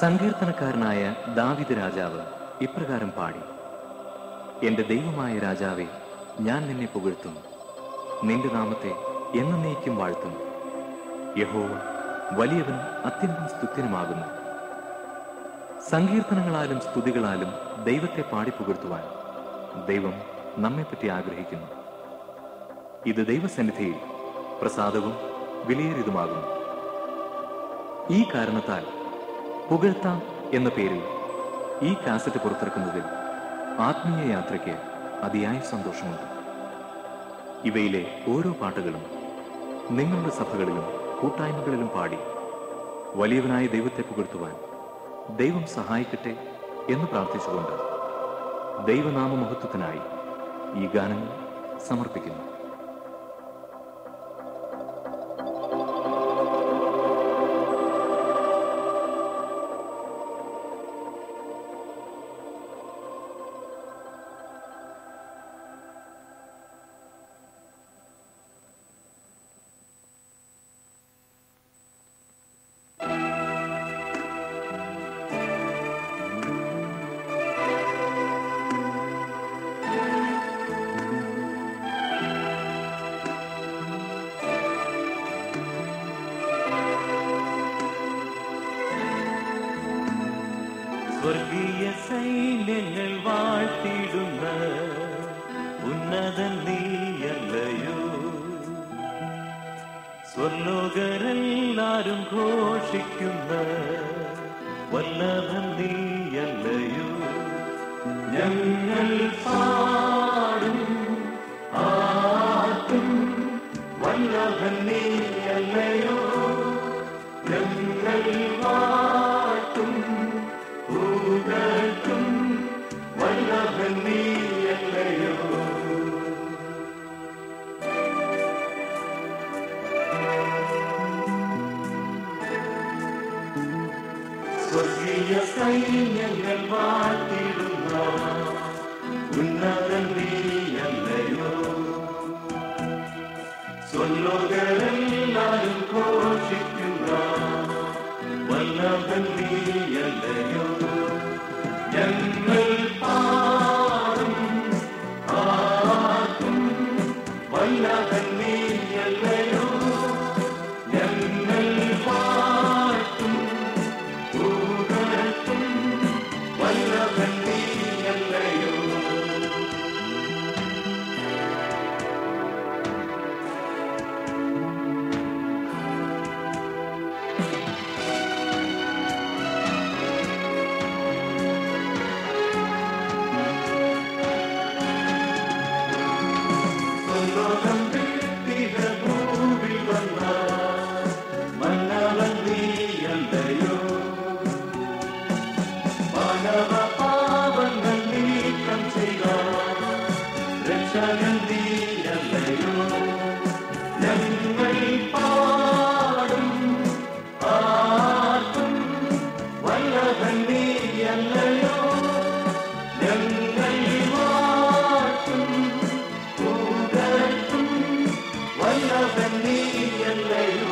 സങ്കീർത്തനക്കാരനായ ദാവിദ് രാജാവ് ഇപ്രകാരം പാടി എന്റെ ദൈവമായ രാജാവെ ഞാൻ നിന്നെ പുകഴ്ത്തും നിന്റെ നാമത്തെ എന്നേക്കും വാഴ്ത്തും യഹോവ വലിയവൻ അത്യന്തം സ്തുത്യനുമാകുന്നു സങ്കീർത്തനങ്ങളാലും സ്തുതികളാലും ദൈവത്തെ പാടി പുകഴ്ത്തുവാൻ ദൈവം നമ്മെപ്പറ്റി ആഗ്രഹിക്കുന്നു ഇത് ദൈവസന്നിധിയിൽ പ്രസാദവും വിലയേറിയതുമാകുന്നു ഈ കാരണത്താൽ പുകഴ്ത്താം എന്ന പേരിൽ ഈ കാസറ്റ് പുറത്തിറക്കുന്നതിൽ ആത്മീയ യാത്രയ്ക്ക് അതിയായ സന്തോഷമുണ്ട് ഇവയിലെ ഓരോ പാട്ടുകളും നിങ്ങളുടെ സഭകളിലും കൂട്ടായ്മകളിലും പാടി വലിയവനായ ദൈവത്തെ പുകഴ്ത്തുവാൻ ദൈവം സഹായിക്കട്ടെ എന്ന് പ്രാർത്ഥിച്ചുകൊണ്ട് ദൈവനാമ മഹത്വത്തിനായി ഈ ഗാനങ്ങൾ സമർപ്പിക്കുന്നു സ്വർഗീയ സൈന്യങ്ങൾ വാഴ്ത്തിടുന്ന ഉന്നതൻ നീയല്ലയോ സ്വർലോകരെല്ലാരും ഘോഷിക്കുന്ന വല്ലഭൻ നീയല്ലയോ ഞങ്ങൾ പാടും ആർക്കും വല്ലഭൻ നീയല്ലയോ ഞങ്ങൾ വാട്ടും പൂകൾക്കും വല്ലഭൻ നീയല്ലയോ സ്വർഗീയ സൈന്യങ്ങൾ വാഴ്ത്തിടുന്ന ഉന്നതൻ നീയല്ലയോ സ്വല്ലോകരെല്ലാരും ഘോഷിക്കുന്ന വല്ലഭൻ നീയല്ലയോ ഞങ്ങൾ പാടും ആർക്കും വല്ലഭൻ നീയല്ലയോ ഞങ്ങൾ പാട്ടും പൂകൾക്കും വല്ലഭൻ നീയല്ലയോ സ്വലോകം വീഴ്ത്തിയ ഭൂവിൽ വന്ന മന്നവൻ നീയല്ലയോ മാനവ പാപങ്ങൾ നീക്കം ചെയ്ത രക്ഷകൻ നീയല്ലയോ ഞങ്ങൾ പാടും ആർക്കും വല്ലഭൻ നീയല്ലയോ ഞങ്ങൾ വാട്ടും പൂകൾക്കും വല്ലഭൻ നീയല്ലയോ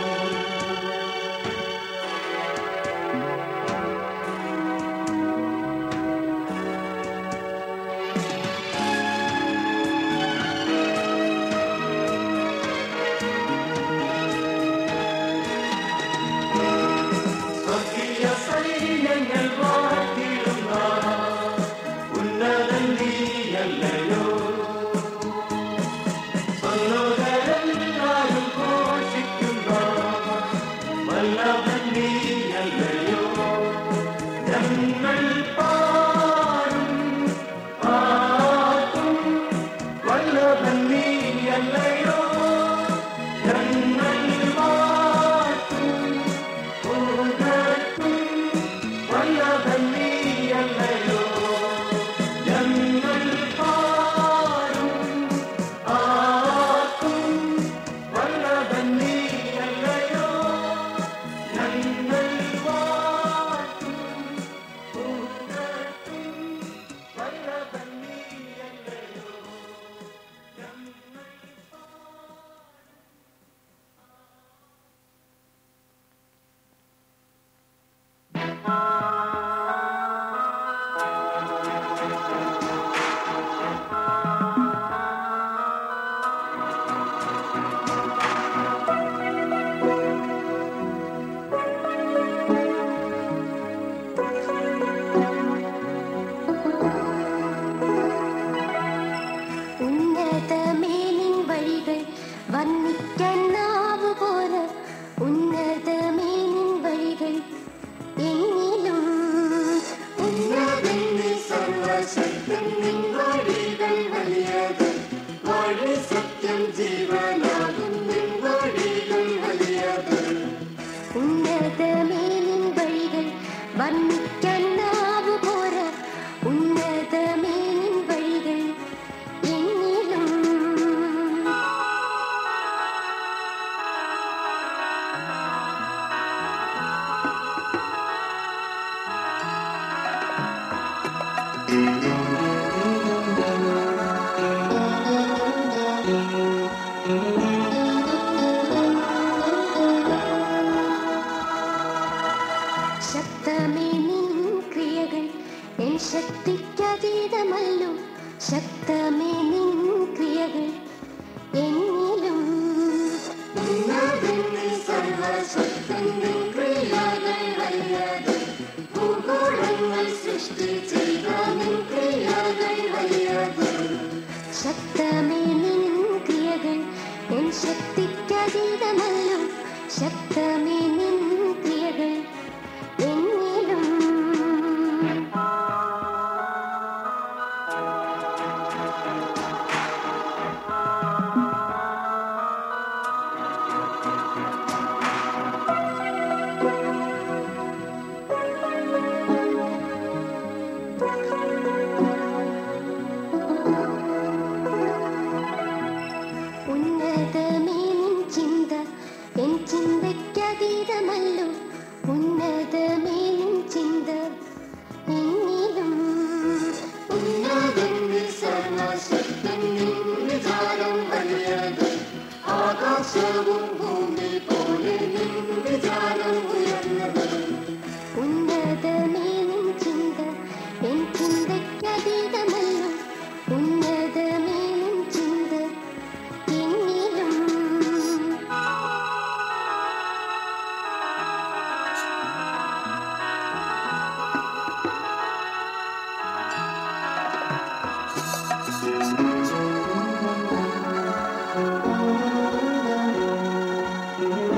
സ്വർഗീയ സൈന്യങ്ങൾ വാഴ്ത്തിടുന്ന ഉന്നതൻ നീയല്ലയോ സ്വലോകരെല്ലാരും ഘോഷിക്കുന്ന വല്ലഭൻ നീയല്ലയോ ഞങ്ങൾ പാടും ആർക്കും വല്ലഭൻ നീയല്ലയോ ഞങ്ങൾ വാഴ്ത്തും പൂകൾക്കും വല്ലഭൻ നീയല്ലയോ ഞങ്ങൾ പാടും ആർക്കും ശക്തമേ നിൻ ക്രിയകൾ എന്നിലും ഉന്നതമേ നിൻ ചിന്ത എൻ ചിന്തയ്ക്കതീതമല്ലോ ഉന്നതമേ നിൻ ചിന്ത എന്നിലും ഉന്നതൻ സർവശക്തൻ നിൻ വിചാരം വലിയത് ആകാശവും ഭൂമി പോലെ നിൻ വിചാരം ഉയർന്നത് ഉന്നതമേ നിൻ ചിന്ത എൻ ചിന്തയ്ക്കതീതമല്ലോ ഉന്നതമേ നിൻ ചിന്ത എന്നിലും ും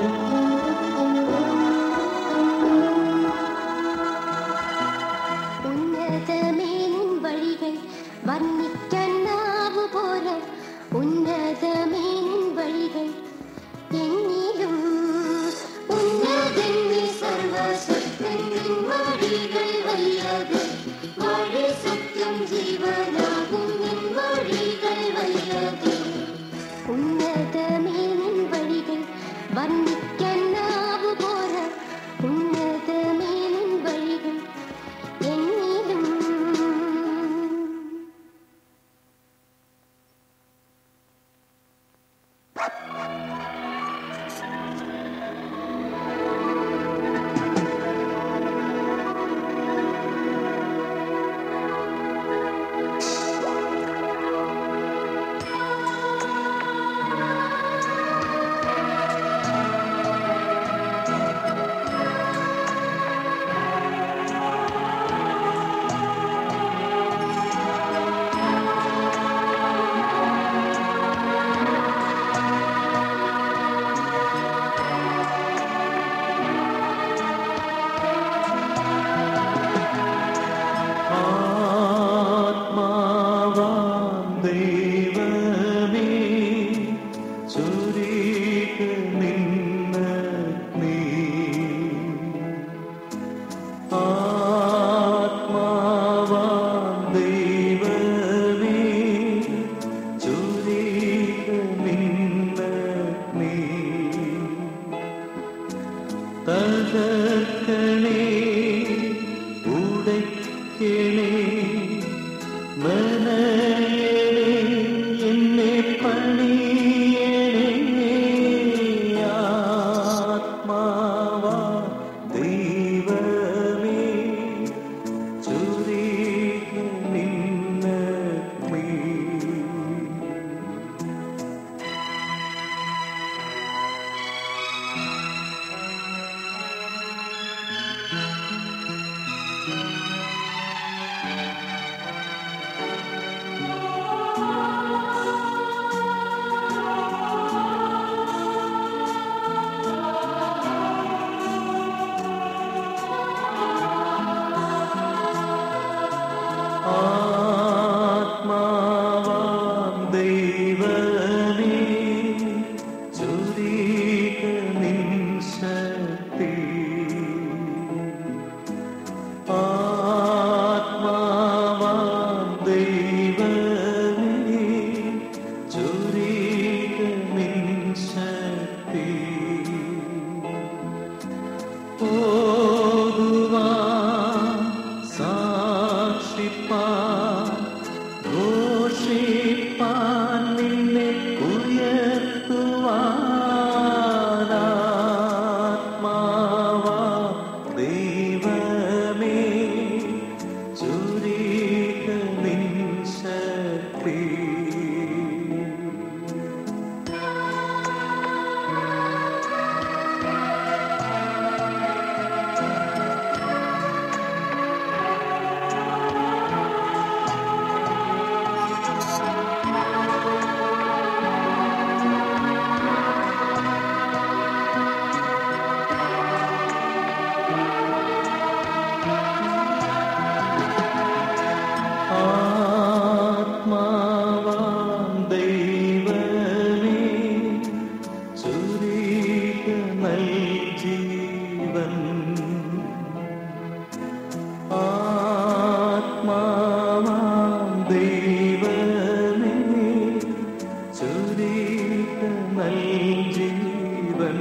ചുരീക നൽജീവൻ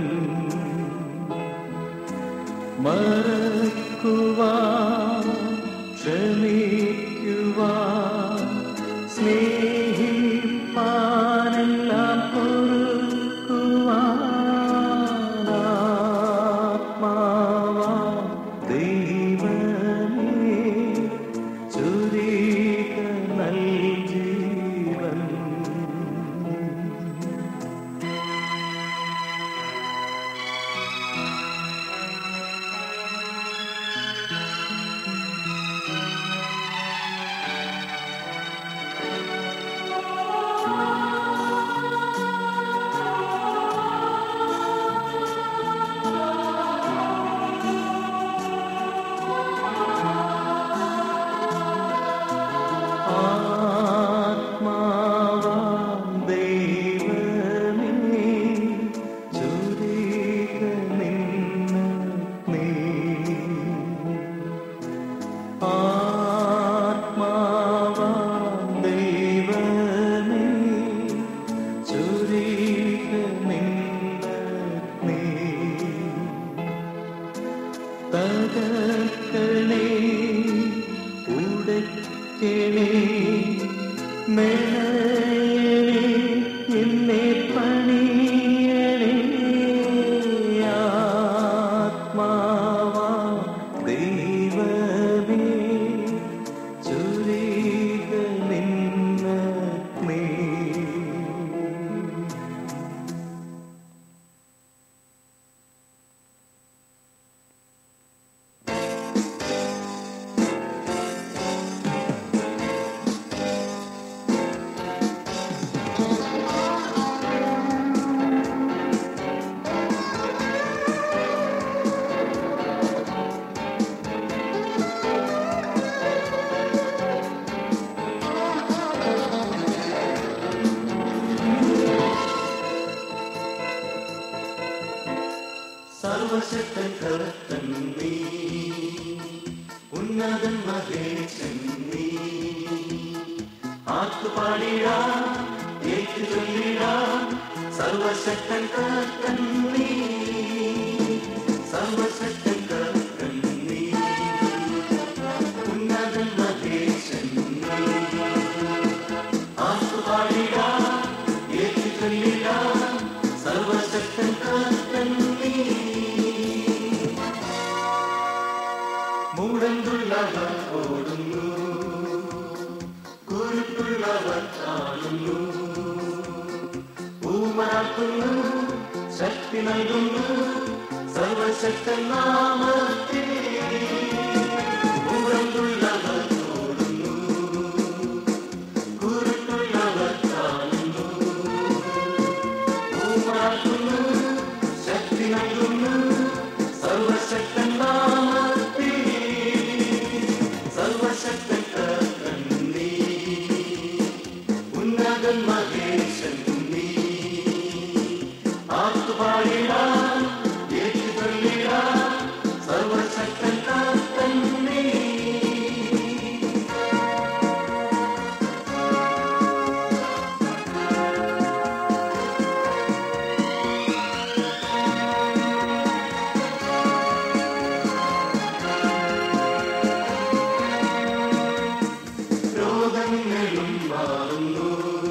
മറക്കുവാൻ ക്ഷമിക്കുവാൻ സ്നേഹിപ്പാനെല്ലാം പൊറുക്കുവാൻ ആത്മാവാം ദൈവമേ ചുരീക നൽജീവൻ ആത്മാവാം ദൈവമേ ചുരീക നിന്ന നീ ആത്മാവാം ദൈവമേ ചുരീക നിന്ന നീ തകർക്കണേ ഉടയ്ക്കണേ മെനയണേ എന്നെ പണിയണേ ആത്മാവാ ദൈവമേ ചുരീക നിന്ന നീ സർവശക്തൻ കർത്തൻ നീ ഉന്നതൻ മഹേശൻ നീ ആത്തുപാടിടാ ഏറ്റു ചൊല്ലിടാ സർവശക്തൻ കർത്തൻ നീ സർവശക്തൻ കർത്തൻ നീ ഉന്നതൻ മഹേശൻ നീ ആത്തുപാടിടാ ഏറ്റു ചൊല്ലിടാ സർവശക്തൻ കർത്തൻ നീ മൂടന്തുള്ളവർ ഓടുന്നു കുരുട്ടുള്ളവർ കാണുന്നു ഊമറാക്കുന്നു ശക്തി നൽകുന്നു സർവശക്തൻ നാമത്തിൽ മൂടന്തുള്ളവർ ഓടുന്നു കുരുട്ടുള്ളവർ കാണുന്നു ഊമറാക്കുന്നു ശക്തി നൽകുന്നു സർവശക്തൻ നാമത്തിൽ സർവശക്തൻ കർത്തൻ നീ ഉന്നതൻ മഹേശൻ നീ ആത്തുപാടിടാ ഏറ്റുചൊല്ലിടാ സർവശക്തൻ കർത്തൻ നീ രോഗങ്ങളും മാറുന്നു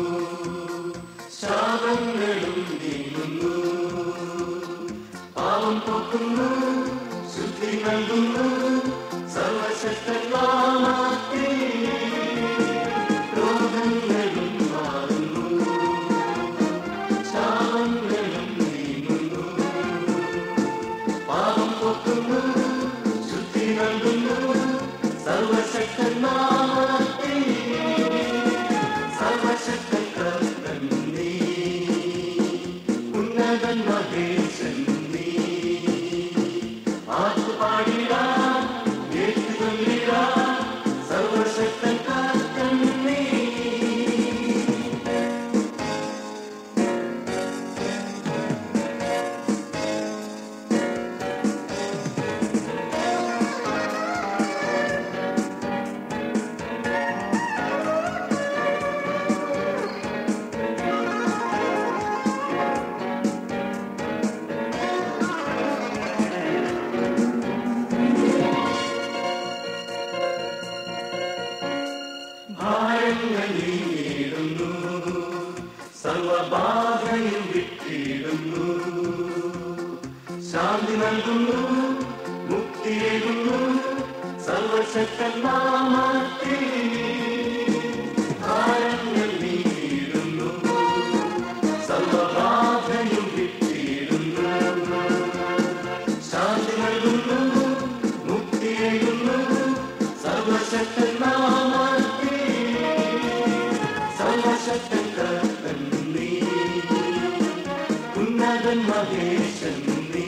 ശാപങ്ങളും നീങ്ങുന്നു പാവം പോക്കുന്നു ശുദ്ധി നൽകുന്നു സർവശക്തൻ നാമത്തിൽ രോഗങ്ങളും മാറുന്നു ശാപങ്ങളും നീങ്ങുന്നു പാവം പോക്കുന്നു ശുദ്ധി നൽകുന്നു സർവശക്തൻ നാമത്തിൽ സർവശക്തൻ കർത്തൻ നീ ഉന്നതൻ മഹേശൻ നീ ആറ്റുപാടിടാ ഏറ്റുചൊല്ലിടാ സർവശക്തൻ കർത്തൻ നീ സർവബാധയും വിട്ടിടുന്നു ശാന്തി നൽകുന്നു മുക്തിയേകുന്നു സർവശക്തൻ നാമത്തിൽ ഭാരങ്ങൾ നീങ്ങിടുന്നു സർവബാധയും വിട്ടിടുന്നു ശാന്തി നൽകുന്നു മുക്തിയേകുന്നു സർവശക്തൻ നാമത്തിൽ സർവശക്തൻ കർത്തൻ നീ ഉന്നതൻ മഹേശൻ നീ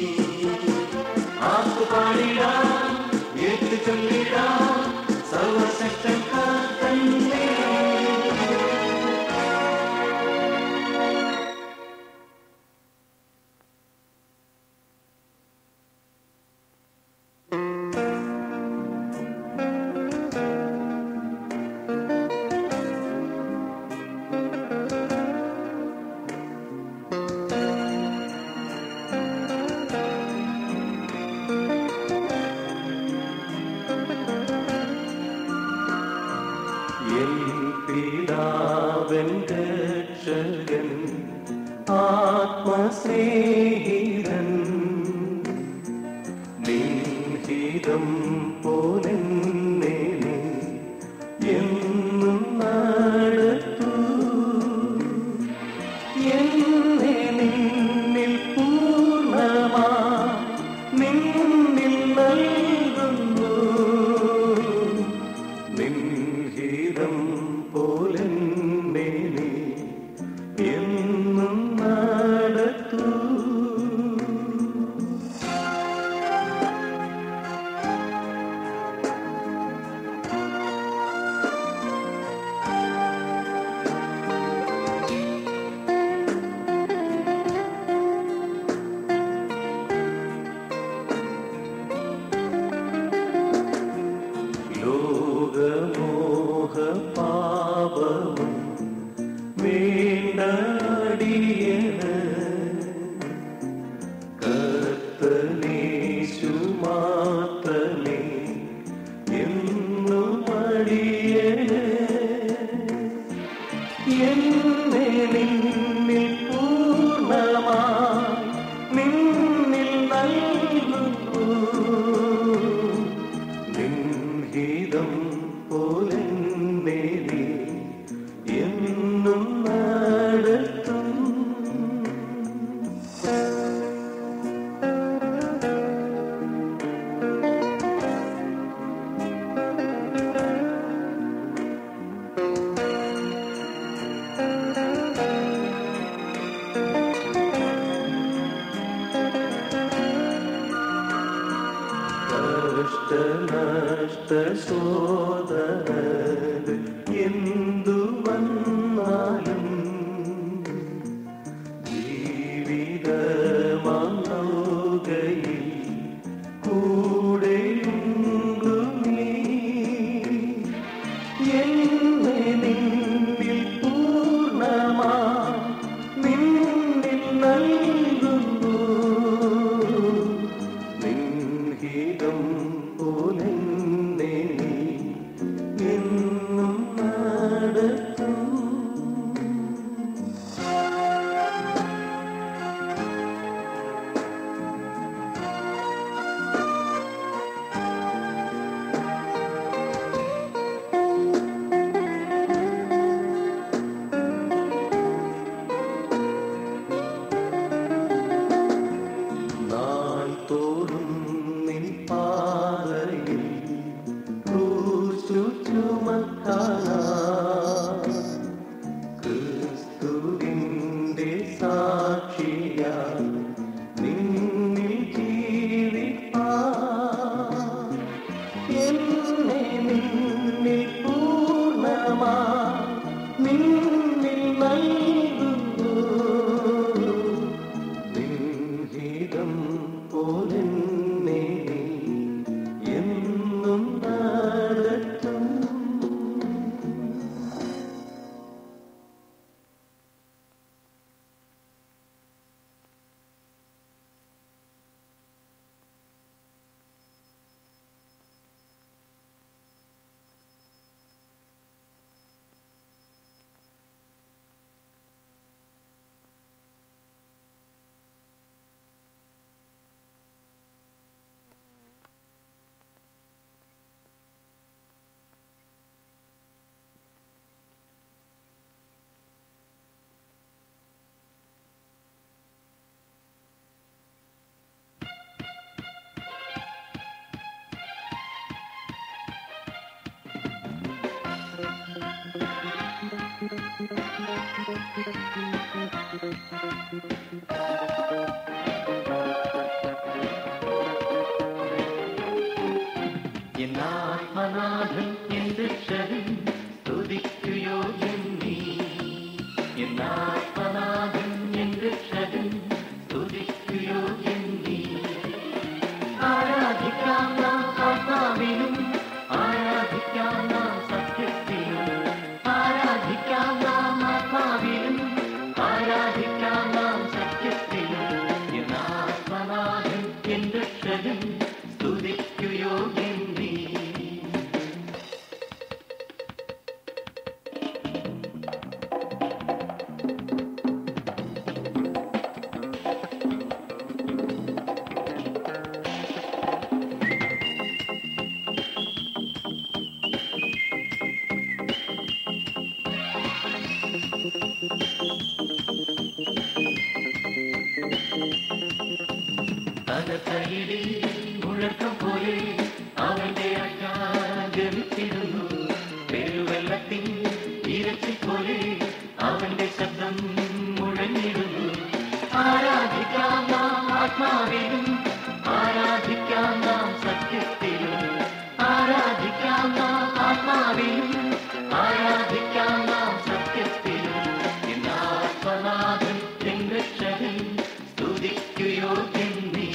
ആത്തുപാടിടാം ഏറ്റു ചൊല്ലിടാം സർവശക്തൻ കർത്തൻ നീ എൻ പിതാവൻ രക്ഷകൻ ആത്മസ്നേഹിതൻ നിൻഹിതം പോലെന്നെ നീ എന്നും നടത്തൂ എന്നെ നിന്നിൽ പൂർണ്ണമാ നിന്നിൽ നൽകുന്നു നിൻഹിതം പോലെന്നെ നീ എന്നും നടത്തൂ ലോകമോഹ പാപവും വേണ്ടടിയന് കർത്തനേശു മാത്രമേ എന്നും അടിയന് എന്നെ നിന്നിൽ പൂർണ്ണമായി നിന്നിൽ നൽകുന്നു നിൻഹിതം പോലെന്നെ നീ എന്നും നടത്തും കഷ്ടനഷ്ട സോദരർ എന്തു വന്നാലും ജീവിതമാകയിൽ കൂടെയുണ്ടു നീ എന്നെ നിന്നിൽ പൂർണ്ണമാ നിന്നിൽ നൽകുന്നു നിൻഹിതം പോലെന്നെ നീ എന്നും നടത്തും നാൾ തോറും നിൻ പാതയിൽ ക്രൂശു ചുമക്കാനാ ക്രിസ്തുവിന്റെ സാക്ഷിയാ നിന്നിൽ ജീവിപ്പാ എന്നെ നിന്നിൽ പൂർണ്ണമാ നിന്നിൽ നൽകുന്നു നിൻഹിതം പോലെന്നെ നീ എന്നും നടത്തും എന്നാത്മനാഥൻ എന്റെ രക്ഷകൻ സ്തുതിക്കുകയോ എന്നീ എന്നാത്മനാഥൻ എന്റെ രക്ഷകൻ സ്തുതിക്കുകയോ എന്നീ ആരാധിക്കാം നാം ആത്മാവിലും ആരാധിക്കാം നാം സത്യത്തിലും ആരാധിക്കാം നാം ആത്മാവിലും ആരാധിക്കാം നാം സത്യത്തിലും എന്നാത്മനാഥൻ എന്റെ രക്ഷകൻ സ്തുതിക്കുകയോ എന്നീ തകർത്തയിടി മുഴക്കം പോലെ അവന്റെ അജാഗമിച്ചിരുന്നു പെരുവെള്ളത്തിൻ ഇരച്ചി പോലെ അവന്റെ ശബ്ദം മുഴങ്ങിടുന്നു ആരാധിക്കാം നാം ആത്മാവിലും ആരാധിക്കാം നാം സത്യത്തിലും ആരാധിക്കാം നാം ആത്മാവിലും ആരാധിക്കാം നാം സത്യത്തിലും എന്നാത്മനാഥൻ എൻ രക്ഷകൻ സ്തുതിക്കുകയോ എന്നീ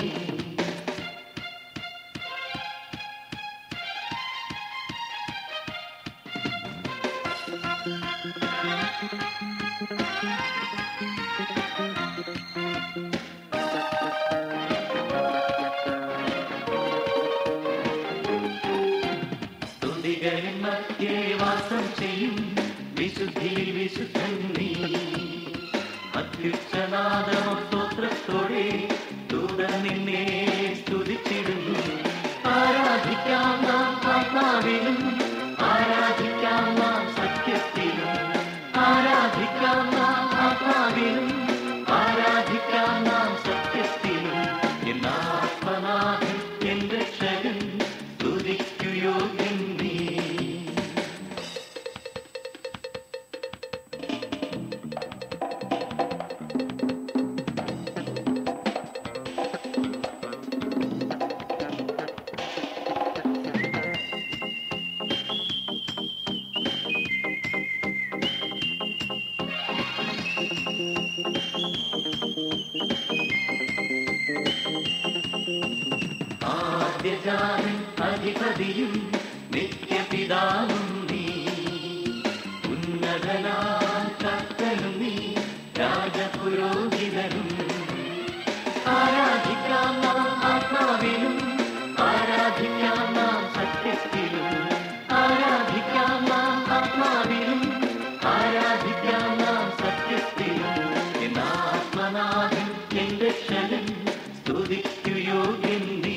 സ്തുതികളിൽ മധ്യേ വാസം ചെയ്യും വിശുദ്ധിയിൽ വിശുദ്ധൻ നീ അത്യുച്ചനാദമോ സ്തോത്രത്തോടെ ദൂതൻ നിന്നെ സ്തുതിച്ചിടുന്നു ആരാധിക്കാം നാം ആത്മാവിലും ആരാധിക്കാം നാം സത്യത്തിലും ആരാധിക്കാം നാം ആത്മാവിലും ആരാധിക്കാം നാം സത്യത്തിലും എന്നാത്മനാഥൻ എൻ രക്ഷകൻ സ്തുതിക്കുകയോ എന്നീ ആദ്യജാതൻ അധിപതിയും നിത്യപിതാവും നീ ഉന്നതനാം കർത്തനും നീ രാജപുരോഹിതനും ആരാധിക്കാം നാം ആത്മാവിലും ആരാധിക്കാം നാം സത്യത്തിലും ആരാധിക്കാം നാം ആത്മാവിലും ആരാധിക്കാം നാം സത്യത്തിലും എന്നാത്മനാഥൻ എൻ രക്ഷകൻ സ്തുതിക്കുകയോ എന്നീ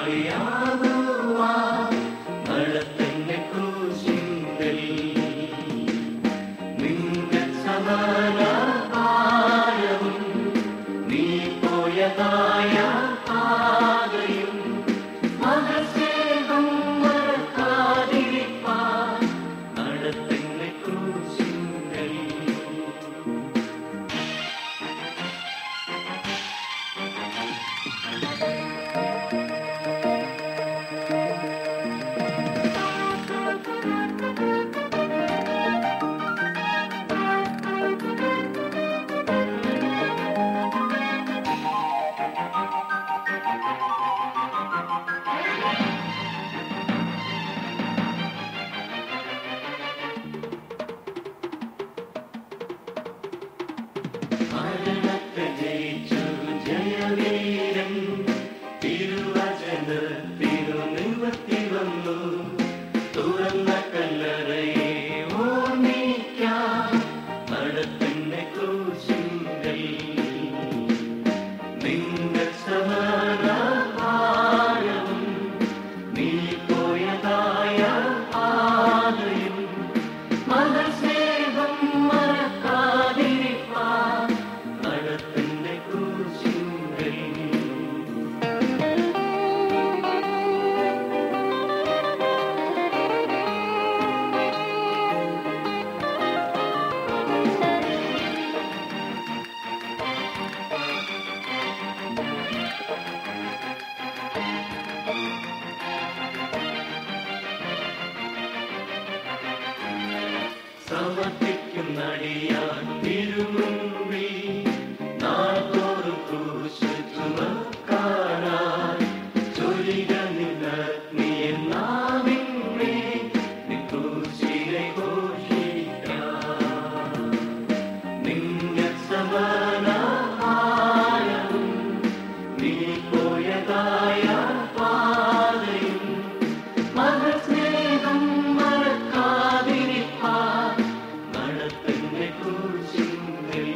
ബലിയാകുവാൻ നടത്തന്നെ ക്രൂശിങ്കൽ നിന്റെ സമാനഭാരവും നീ പോയതായ പാതയും മഹസ്നേഹം മറക്കാതിരിപ്പാൻ നടത്തന്നെ ക്രൂശിങ്കൽ മരണത്തെ ജയിച്ചു ജയവീരൻ തിരുവചന തിരുനിവൃത്തി വന്നു തുറന്ന കല്ലറയെ ഓർമ്മിക്കാം നടത്തിന്റെ ക്രൂശിങ്കൽ നിന്റെ സമാനഭാരവും നീ പോയതായ പാതയും മനസ്സേവം മറക്കാതിരിപ്പാൻ നടത്തിന്റെ ക്രൂശിങ്കൽ സമർപ്പിക്കുന്നടിയാൻ തിരുമുമ്പിൽ നാൾതോറും ക്രൂശ് ചുമക്കാനായി ചൊരിക നിന്നഗ്നിയിൽ നാവിന്മേ നീ ക്രൂശിനെ ഘോഷിക്കാം നിന്റെ സമാനമാനവും നീ പോയതായ പാതയും മനസ്നേഹം മറക്കാതിരിപ്പാൻ നടത്തിന്റെ ക്രൂശിങ്കൽ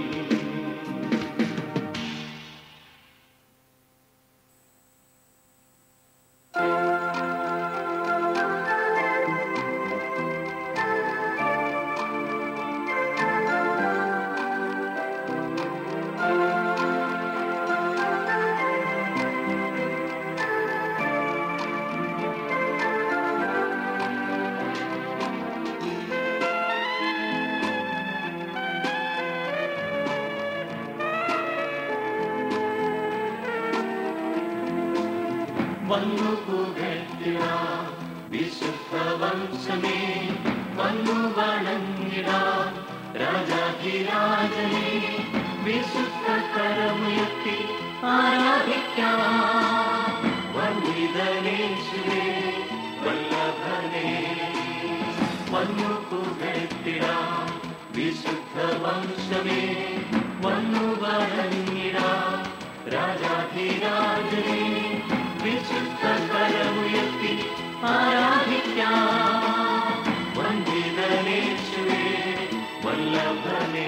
വന്നു പുകഴ്ത്തിടാം വിശുദ്ധ വംശമേ വന്നു വണങ്ങിടാം രാജാധിരാജനെ വിശുദ്ധ കരമുയർത്തി ആരാധിക്കാം വന്ദിതനേശുവേ വല്ലഭനേ വന്നു പുകഴ്ത്തിടാം വിശുദ്ധ വംശമേ വന്നു വണങ്ങിടാം രാജാധിരാജനെ വിശുദ്ധ കരമുയർത്തി ആരാധിക്കാം വന്ദിതനേശുവേ വല്ലഭനേ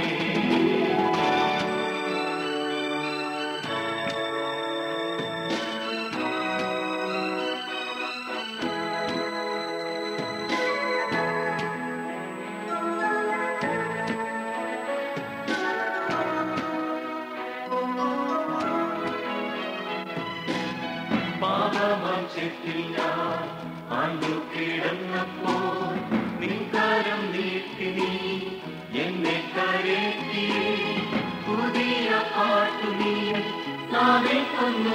പാപമാം ചെത്തിൽ ഞാൻ ആണ്ടു കിടന്നപ്പോൾ നിൻകാരം നീട്ടി നീ എന്നെ കരേറ്റി പുതിയ പാട്ടു നീ നാവെ തന്നു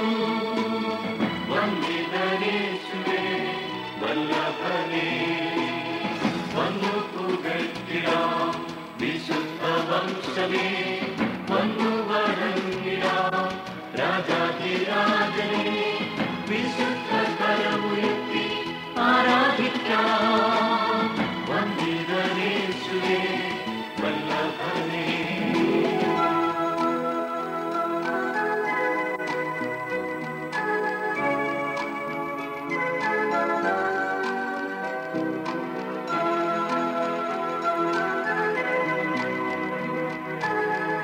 വന്ദിതനേശുവേ വല്ലഭനേ വന്നു പുകഴ്ത്തിടാം വിശുദ്ധ വംശമേ വന്നു വണങ്ങിടാം രാജാധിരാജനെ വിശുദ്ധ കരമുയർത്തി ആരാധിക്കാം വന്ദിതനേശുവേ വല്ലഭനേ ും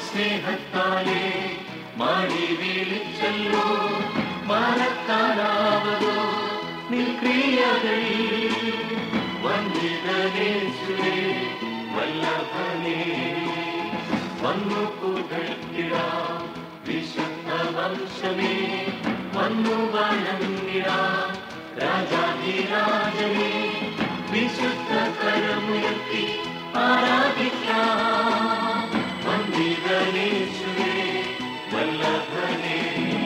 സ്നേഹത്താലേ മാടി വിളിച്ചല്ലോ മറക്കാനാവതോ നിൽക്രിയകൾ വന്ദിതനേശുവേ വല്ലഭനേ വന്നു പുകഴ്ത്തിടാം വിശുദ്ധ വംശമേ വന്നു വണങ്ങിടാം രാജാധിരാജനേ വിശുദ്ധ കരമുയർത്തി ആരാധിക്കാം വന്ദിതനേശുവേ വല്ലഭനേ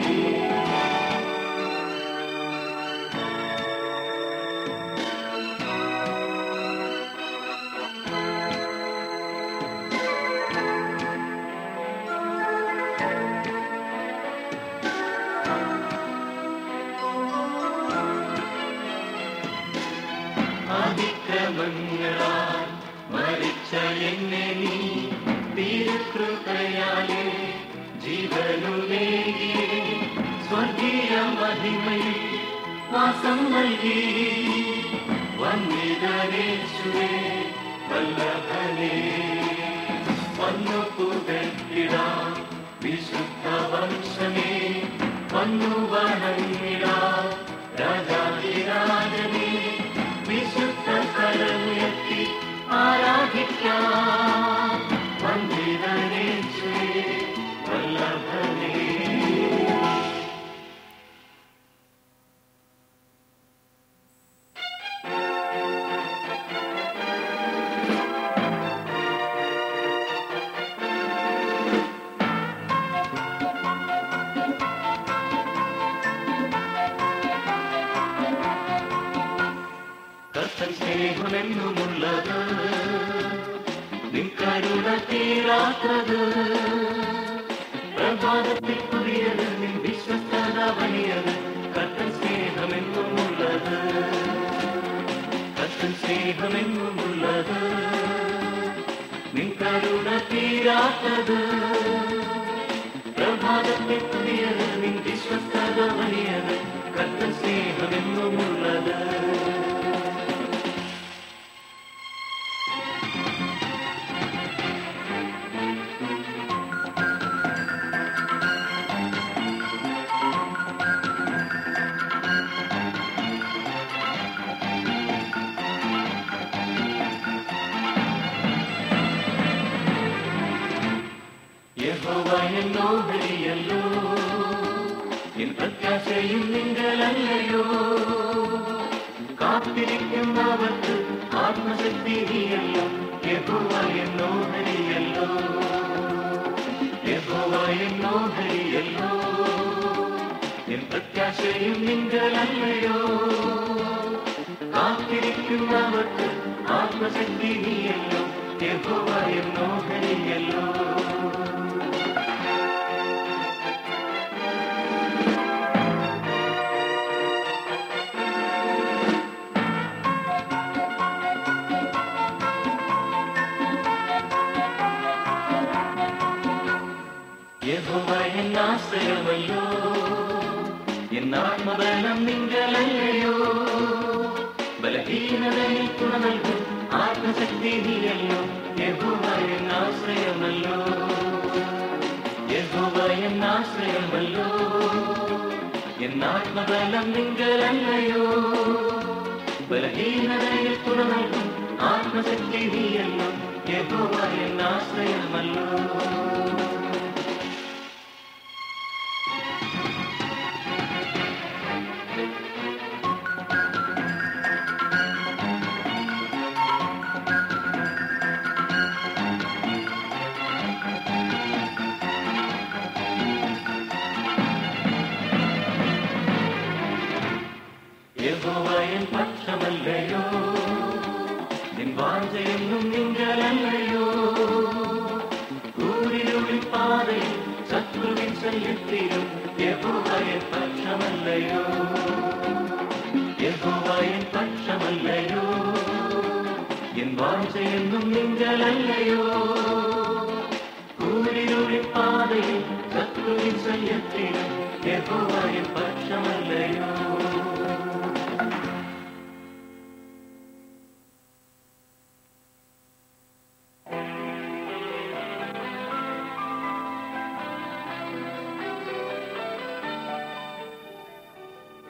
അതിക്രമങ്ങളാൽ മരിച്ച എന്നെ നീ തിരുകൃപയാലേ ജീവനുലേകി സ്വർഗീയ മഹിമയിൽ വാസം നൽകി വന്നിതനേശുവേ വല്ലഭനേ വന്നു പുകഴ്ത്തിടാം വിശുദ്ധ വംശമേ വന്നു വണങ്ങിടാം രാജാതിരാജനേ വിശുദ്ധ കരമുയർത്തി ആരാധിക്കാം വന്ദിതനേശുവേ വല്ലഭനേ കർത്തൻ സ്നേഹമെന്നുമുള്ളത് നിൻ കരുണ തീരാത്തത് പ്രഭാതത്തിൽ പുതിയത് നിൻ വിശ്വസ്തത വലിയത് കർത്തൻ സ്നേഹമെന്നുമുള്ളത് കർത്തൻ സ്നേഹമെന്നുമുള്ളത് നിൻ കരുണ തീരാത്തത് പ്രഭാതത്തിൽ പുതിയത് നിൻ വിശ്വസ്തത വലിയത് കർത്തൻ സ്നേഹമെന്നുമുള്ളത് യഹോവ എന്നോഹരിയല്ലോ എൻ പ്രത്യാശയും നിങ്ങളല്ലയോ കാത്തിരിക്കുന്നവർക്ക് ആത്മശക്തി നീയല്ലോ യഹോവ എന്നോഹരിയല്ലോ യഹോവ എന്നോഹരിയല്ലോ എൻ പ്രത്യാശയും നിങ്ങളല്ലയോ കാത്തിരിക്കുന്നവർക്ക് ആത്മശക്തി നീയല്ലോ യഹോവ എന്നോഹരിയല്ലോ യഹോവ എന്നാശ്രയമല്ലോ എന്നാത്മബലം നിങ്ങളല്ലയോ ബലഹീനതയിൽ തുണ നൽകും ആത്മശക്തി നീയല്ലോ യഹോവ എന്നാശ്രയമല്ലോ യഹോവ എന്നാശ്രയമല്ലോ എന്നാത്മബലം നിങ്ങളല്ലയോ ബലഹീനതയിൽ തുണ നൽകും ആത്മശക്തി നീയല്ലോ യഹോവ എന്നാശ്രയമല്ലോ യഹോവയൻ പക്ഷമല്ലയോ നിൻ വാഞ്ചയെന്നും നിങ്ങളല്ലയോ കൂരിരുളിൽ പാതയിൽ ശത്രുവിൻ ശല്യത്തിലും യഹോവയൻ പക്ഷമല്ലയോ യഹോവയൻ പക്ഷമല്ലയോ എൻ വാഞ്ചയെന്നും നിങ്ങളല്ലയോ കൂരിരുളിൽ പാതയിൽ ശത്രുവിൻ ശല്യത്തിലും യഹോവയൻ പക്ഷമല്ലയോ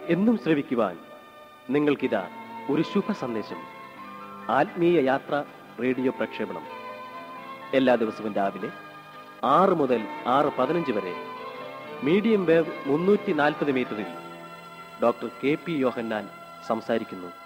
എന്നും ശ്രവിക്കുവാൻ നിങ്ങൾക്കിതാ ഒരു ശുഭ സന്ദേശം ആത്മീയ യാത്ര റേഡിയോ പ്രക്ഷേപണം എല്ലാ ദിവസവും രാവിലെ ആറ് മുതൽ ആറ് പതിനഞ്ച് വരെ മീഡിയം വേവ് മുന്നൂറ്റി നാൽപ്പത് മീറ്ററിൽ ഡോക്ടർ കെ പി യോഹന്നാൻ സംസാരിക്കുന്നു